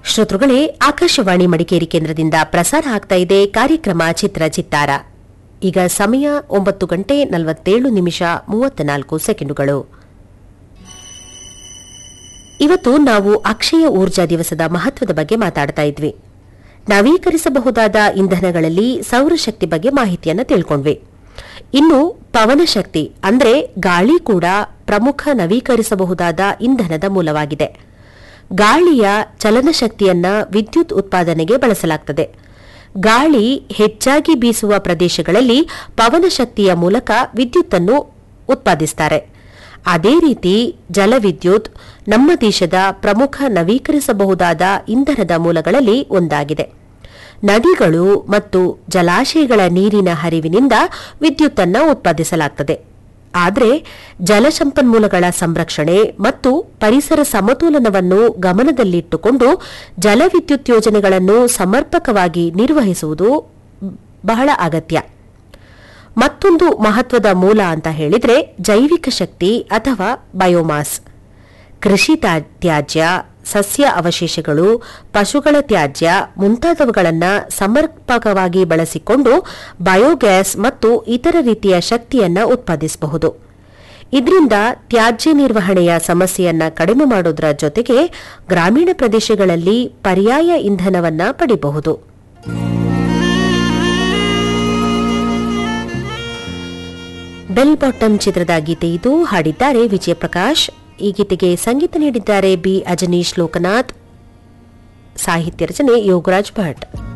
ಶ್ರೋತೃಗಳೇ ಆಕಾಶವಾಣಿ ಮಡಿಕೇರಿ ಕೇಂದ್ರದಿಂದ ಪ್ರಸಾರ ಆಗ್ತಾ ಇದೆ ಕಾರ್ಯಕ್ರಮ ಚಿತ್ರ ಚಿತ್ತಾರ ಈಗ ಸಮಯ ಒಂಬತ್ತು ಗಂಟೆ ನಲವತ್ತೇಳು ನಿಮಿಷ ಮೂವತ್ನಾಲ್ಕು ಸೆಕೆಂಡುಗಳು ಇವತ್ತು ನಾವು ಅಕ್ಷಯ ಊರ್ಜಾ ದಿವಸದ ಮಹತ್ವದ ಬಗ್ಗೆ ಮಾತಾಡ್ತಾ ಇದ್ವಿ ನವೀಕರಿಸಬಹುದಾದ ಇಂಧನಗಳಲ್ಲಿ ಸೌರಶಕ್ತಿ ಬಗ್ಗೆ ಮಾಹಿತಿಯನ್ನು ತಿಳ್ಕೊಂಡ್ವಿ ಇನ್ನು ಪವನಶಕ್ತಿ ಅಂದ್ರೆ ಗಾಳಿ ಕೂಡ ಪ್ರಮುಖ ನವೀಕರಿಸಬಹುದಾದ ಇಂಧನದ ಮೂಲವಾಗಿದೆ ಗಾಳಿಯ ಚಲನಶಕ್ತಿಯನ್ನ ವಿದ್ಯುತ್ ಉತ್ಪಾದನೆಗೆ ಬಳಸಲಾಗುತ್ತದೆ ಗಾಳಿ ಹೆಚ್ಚಾಗಿ ಬೀಸುವ ಪ್ರದೇಶಗಳಲ್ಲಿ ಪವನಶಕ್ತಿಯ ಮೂಲಕ ವಿದ್ಯುತ್ತನ್ನು ಉತ್ಪಾದಿಸುತ್ತಾರೆ ಅದೇ ರೀತಿ ಜಲವಿದ್ಯುತ್ ನಮ್ಮ ದೇಶದ ಪ್ರಮುಖ ನವೀಕರಿಸಬಹುದಾದ ಇಂಧನದ ಮೂಲಗಳಲ್ಲಿ ಒಂದಾಗಿದೆ ನದಿಗಳು ಮತ್ತು ಜಲಾಶಯಗಳ ನೀರಿನ ಹರಿವಿನಿಂದ ವಿದ್ಯುತ್ತನ್ನು ಉತ್ಪಾದಿಸಲಾಗುತ್ತದೆ ಆದರೆ ಜಲಸಂಪನ್ಮೂಲಗಳ ಸಂರಕ್ಷಣೆ ಮತ್ತು ಪರಿಸರ ಸಮತೋಲನವನ್ನು ಗಮನದಲ್ಲಿಟ್ಟುಕೊಂಡು ಜಲವಿದ್ಯುತ್ ಯೋಜನೆಗಳನ್ನು ಸಮರ್ಪಕವಾಗಿ ನಿರ್ವಹಿಸುವುದು ಬಹಳ ಅಗತ್ಯ ಮತ್ತೊಂದು ಮಹತ್ವದ ಮೂಲ ಅಂತ ಹೇಳಿದ್ರೆ ಜೈವಿಕ ಶಕ್ತಿ ಅಥವಾ ಬಯೋಮಾಸ್ ಕೃಷಿ ತ್ಯಾ- ತ್ಯಾಜ್ಯ ಸಸ್ಯ ಅವಶೇಷಗಳು ಪಶುಗಳ ತ್ಯಾಜ್ಯ ಮುಂತಾದವುಗಳನ್ನು ಸಮರ್ಪಕವಾಗಿ ಬಳಸಿಕೊಂಡು ಬಯೋಗ್ಯಾಸ್ ಮತ್ತು ಇತರ ರೀತಿಯ ಶಕ್ತಿಯನ್ನ ಉತ್ಪಾದಿಸಬಹುದು ಇದರಿಂದ ತ್ಯಾಜ್ಯ ನಿರ್ವಹಣೆಯ ಸಮಸ್ಯೆಯನ್ನ ಕಡಿಮೆ ಮಾಡೋದರ ಜೊತೆಗೆ ಗ್ರಾಮೀಣ ಪ್ರದೇಶಗಳಲ್ಲಿ ಪರ್ಯಾಯ ಇಂಧನವನ್ನ ಪಡಿಬಹುದು ಬೆಲ್ ಬಾಟಮ್ ಚಿತ್ರದ ಗೀತೆ ಇದು ಹಾಡಿದ್ದಾರೆ ವಿಜಯ ಪ್ರಕಾಶ್ ಈ ಗೀತೆಗೆ ಸಂಗೀತ ನೀಡಿದ್ದಾರೆ ಬಿ ಅಜನೀಶ್ ಲೋಕನಾಥ್ ಸಾಹಿತ್ಯ ರಚನೆ ಯೋಗರಾಜ್ ಭಟ್